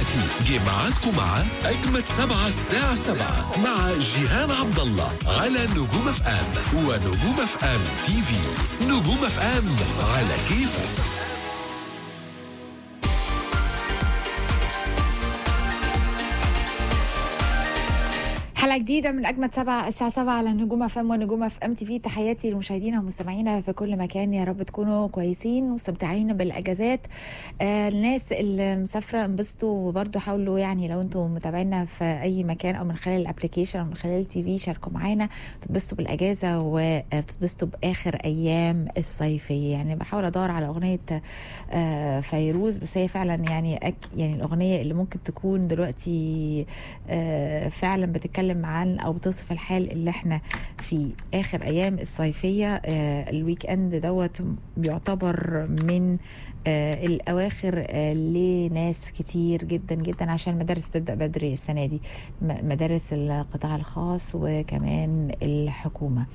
دلوقتي جه ميعادكم مع أجمد سبعة الساعة سبعة مع جيهان عبد الله على نجوم اف ام ونجوم اف ام تي في نجوم اف ام على كيفك حلقة جديدة من أجمد سبعة الساعة سبعة على نجوم اف ام ونجوم اف ام تي في تحياتي لمشاهدينا ومستمعينا في كل مكان يا رب تكونوا كويسين ومستمتعين بالأجازات آه الناس اللي مسافرة انبسطوا وبرضه حاولوا يعني لو انتم متابعينا في أي مكان أو من خلال الابلكيشن أو من خلال التي في شاركوا معانا تتبسطوا بالأجازة وتتبسطوا بآخر أيام الصيفية يعني بحاول أدور على أغنية آه فيروز بس هي فعلا يعني أك يعني الأغنية اللي ممكن تكون دلوقتي آه فعلا بتتكلم عن او بتوصف الحال اللي احنا في اخر ايام الصيفيه آه الويك اند دوت بيعتبر من آه الاواخر آه لناس كتير جدا جدا عشان المدارس تبدا بدري السنه دي م- مدارس القطاع الخاص وكمان الحكومه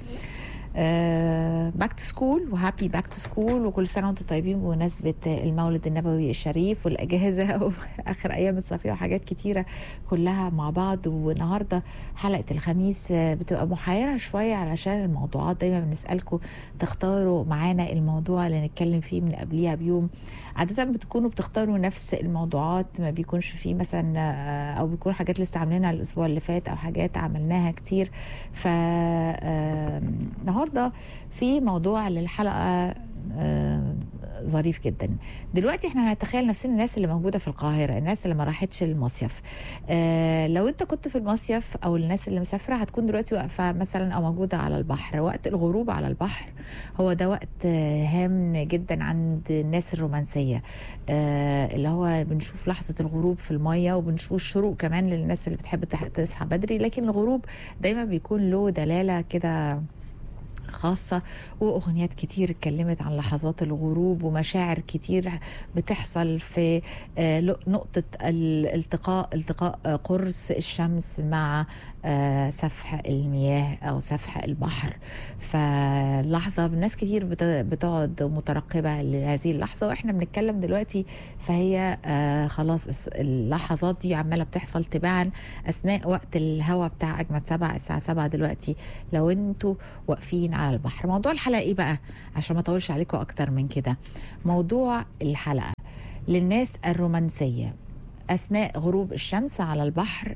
باك تو سكول وهابي باك تو سكول وكل سنه وانتم طيبين بمناسبه المولد النبوي الشريف والاجازه واخر ايام الصيفيه وحاجات كتيره كلها مع بعض والنهارده حلقه الخميس آه، بتبقى محيره شويه علشان الموضوعات دايما بنسالكم تختاروا معانا الموضوع اللي نتكلم فيه من قبليها بيوم عاده بتكونوا بتختاروا نفس الموضوعات ما بيكونش فيه مثلا آه، او بيكون حاجات لسه عاملينها الاسبوع اللي فات او حاجات عملناها كتير ف آه، النهارده في موضوع للحلقه آه، ظريف جدا دلوقتي احنا هنتخيل نفسنا الناس اللي موجوده في القاهره الناس اللي ما راحتش المصيف آه لو انت كنت في المصيف او الناس اللي مسافره هتكون دلوقتي واقفه مثلا او موجوده على البحر وقت الغروب على البحر هو ده وقت آه، هام جدا عند الناس الرومانسيه آه اللي هو بنشوف لحظه الغروب في الميه وبنشوف الشروق كمان للناس اللي بتحب تح- تصحى بدري لكن الغروب دايما بيكون له دلاله كده خاصة وأغنيات كتير اتكلمت عن لحظات الغروب ومشاعر كتير بتحصل في آه، لق- نقطة الالتقاء التقاء آه، قرص الشمس مع آه، سفح المياه أو سفح البحر فلحظة ناس كتير بت- بتقعد مترقبة لهذه اللحظة وإحنا بنتكلم دلوقتي فهي آه، خلاص الس- اللحظات دي عمالة بتحصل تباعا أثناء وقت الهوا بتاع أجمد سبعة الساعة سبعة دلوقتي لو انتوا واقفين على البحر موضوع الحلقة ايه بقى عشان ما اطولش عليكم اكتر من كده موضوع الحلقة للناس الرومانسية أثناء غروب الشمس على البحر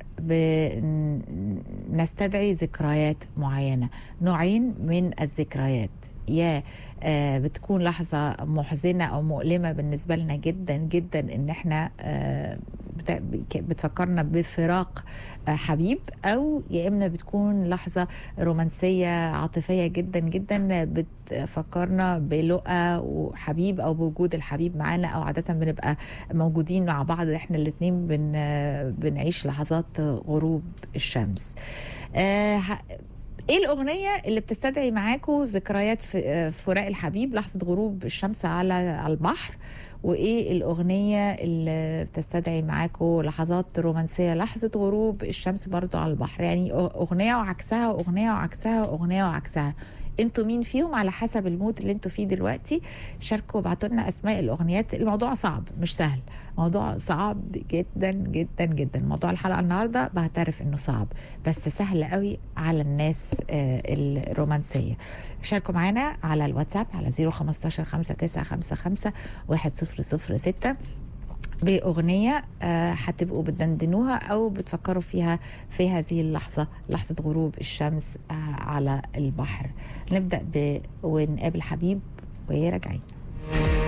بنستدعي ذكريات معينة نوعين من الذكريات يا آه، بتكون لحظة محزنة أو مؤلمة بالنسبة لنا جدا جدا إن إحنا آه، بت- بك- بتفكرنا بفراق آه، حبيب أو يا إما بتكون لحظة رومانسية عاطفية جدا جدا بتفكرنا بلقى وحبيب أو بوجود الحبيب معانا أو عادة بنبقى موجودين مع بعض إحنا الاتنين بن بنعيش لحظات غروب الشمس آه، ه- ايه الاغنيه اللي بتستدعي معاكم ذكريات في آه، فراق الحبيب لحظه غروب الشمس على على البحر وايه الاغنيه اللي بتستدعي معاكم لحظات رومانسيه لحظه غروب الشمس برضو على البحر يعني أغ- اغنيه وعكسها واغنيه وعكسها واغنيه وعكسها انتوا مين فيهم على حسب المود اللي انتوا فيه دلوقتي شاركوا وابعتوا لنا اسماء الاغنيات الموضوع صعب مش سهل موضوع صعب جدا جدا جدا موضوع الحلقه النهارده بعترف انه صعب بس سهل قوي على الناس آه، الرومانسيه شاركوا معانا على الواتساب على 015 5955 1006 بأغنية آه، هتبقوا بتدندنوها أو بتفكروا فيها في هذه اللحظة لحظة غروب الشمس آه، على البحر نبدأ ب ونقابل حبيب وهي راجعين